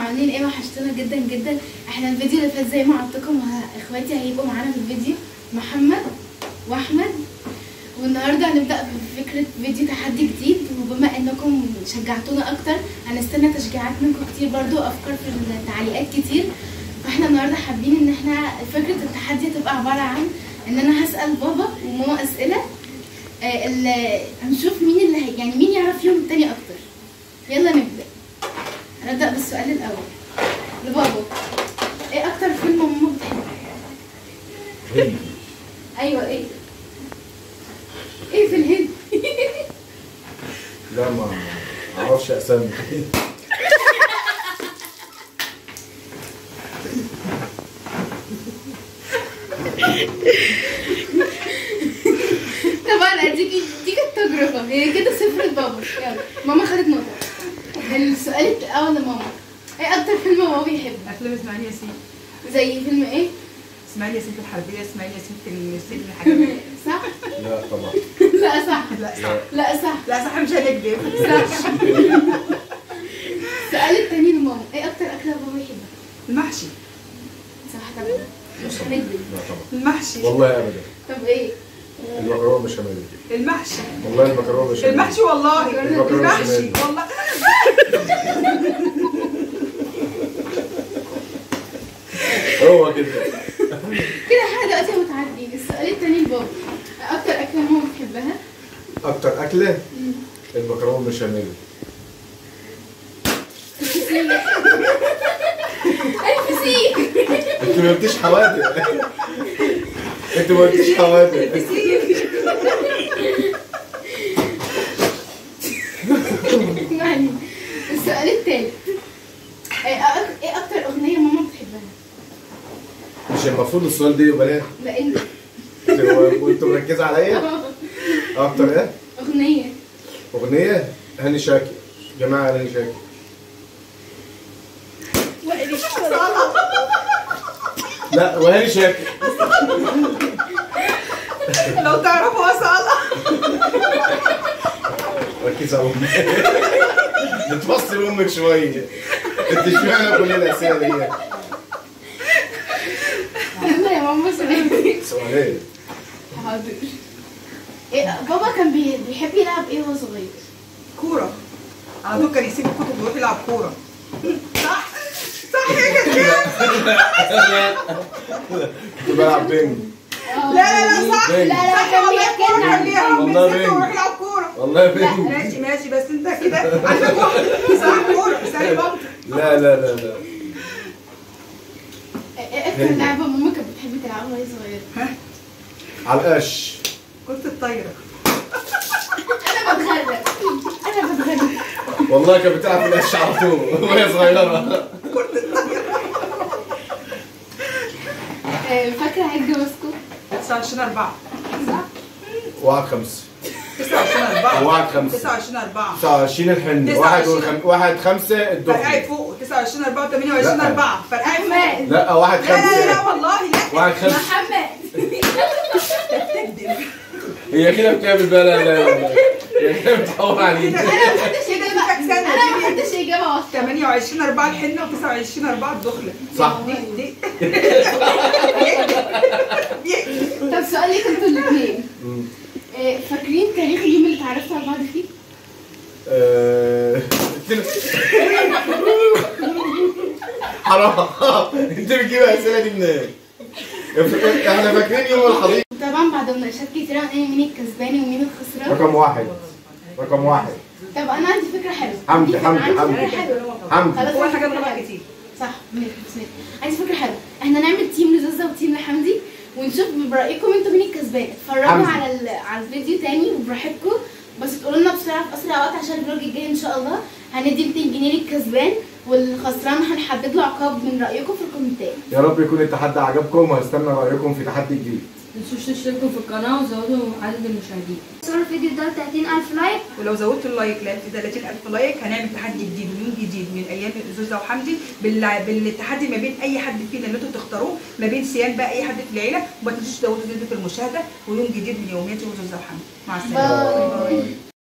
عاملين ايه وحشتونا جدا جدا احنا الفيديو اللي فات زي ما قلتلكم ه- اخواتي هيبقوا معانا في الفيديو محمد واحمد والنهارده هنبدا بفكره فيديو تحدي جديد وبما انكم شجعتونا اكتر هنستنى تشجيعات منكم كتير برضو افكار في التعليقات كتير فاحنا النهارده حابين ان احنا فكره التحدي تبقى عباره عن ان انا هسال بابا وماما اسئله آه، ال- هنشوف مين اللي هي يعني مين يعرف فيهم التاني اكتر يلا نبدا هنبدا بالسؤال الاول لبابا ايه اكتر فيلم ماما بتحبه هند ايوه ايه ايه في الهند لا ما اعرفش اسامي طبعا اديكي دي كانت تجربه هي كده صفر بابا يلا ماما خدت نقطه السؤال الاول لماما ايه اكتر فيلم ماما بيحبه افلام اسماعيل ياسين زي فيلم ايه اسماعيل ياسين في الحربيه اسماعيل ياسين في السجن الحاجات صح لا طبعا لا صح لا صح لا صح لا صح مش هنكذب صح السؤال التاني لماما ايه اكتر اكله بابا بيحبها المحشي صح طبعا مش هنكذب لا طبعا المحشي والله ابدا طب ايه المكرونه بشاميل المحشي والله المكرونه بشاميل المحشي والله المكرونة المحشي بشاميل. والله هو كده كده احنا دلوقتي متعادلين السؤال التاني لبابا اكتر اكله ماما بتحبها اكتر اكله المكرونه بشاميل الفسيخ انت ما قلتيش حوادق انت ما قلتيش حوادق اسمعني السؤال التالت ايه أك- إيه اكتر اغنيه ماما بتحبها مش المفروض السؤال ده يبقى ليه لان وانت مركزه عليا اكتر ايه اغنيه اغنيه هاني شاكر جماعه هاني شاكر لا وهاني شاكر لو تعرفوا اصلا ركز على امك بتفصل امك شويه انت اشمعنى كل الاسئله دي يلا يا ماما سلام سؤالين حاضر إيه بابا كان بي- بيحب يلعب ايه وهو صغير كوره على طول كان يسيب الكتب ويروح يلعب كوره صح صح يا كده كنت بلعب بينج آه. لا لا لا صح لا لا صح كان والله بيحكي كوره لنا كان ليها والله بيسيب بينج. ويروح يلعب كوره والله بينج ماشي ماشي بس انت كده عشان واحد صح كوره سالي مامتك لا لا لا لا ايه اكتر لعبه ماما كانت بتحب تلعبها وهي صغيره على القش كرة الطايرة انا بتغرق انا بتغرق والله كانت بتلعب في القش على طول وهي صغيره آه، فاكره عيد جوازكم 29 4 صح واحد خمسة 29 4 واحد خمسة 29 4 29 الحنة 29. واحد وخم... واحد خمسة فرقعت الدخن فوق 29 4 28 لا. 4 فرقعت فوق احمد لا واحد لا لا لا, لا خمسة والله لا واحد خمسة محمد تكذب هي كده بتعمل بقى لا لا لا هي كده بتحور عليك انا ما خدتش اجابه انا ما خدتش اجابه واحده 28 4 الحنة و29 4 الدخلة صح دي دي طب سؤال ليكم انتوا الاثنين مم. فاكرين تاريخ اليوم اللي اتعرفتوا على بعض فيه؟ آه، حرام انت بتجيب الاسئله دي منين؟ احنا فاكرين يوم الحضيض طبعا بعد مناقشات كتيرة هنلاقي مين الكسبان ومين الخسران رقم واحد رقم واحد طب انا عندي فكرة حلوة حمدي، عندي فكرة- حمدي، عندي حمدي. فكرة حلوة حمدي خلاص هو عندي احنا فكرة جبنا حلوة. كتير صح ماشي بس ماشي عندي فكرة حلوة احنا نعمل تيم لزوزة وتيم لحمدي ونشوف برأيكم انتوا مين الكسبان اتفرجوا حمدي. على ال... على الفيديو تاني وبراحتكم بس تقولوا لنا بسرعة في أسرع وقت عشان الفلوج الجاي إن شاء الله هندي 200 جنيه للكسبان والخسران هنحدد له عقاب من رأيكم في الكومنتات يا رب يكون التحدي عجبكم وهستنى رايكم في تحدي جديد تنسوش تشتركوا في القناة وزودوا عدد المشاهدين صور الفيديو ده 30000 لايك ولو زودتوا اللايك ل 30000 لايك هنعمل تحدي جديد ويوم جديد من ايام زوزة وحمدي بالع- بالتحدي ما بين اي حد فينا اللي انتوا تختاروه ما بين سيان بقى اي حد في العيله وما تنسوش تزودوا نسبه المشاهده ويوم جديد من يوميات زوزة وحمدي مع السلامه باي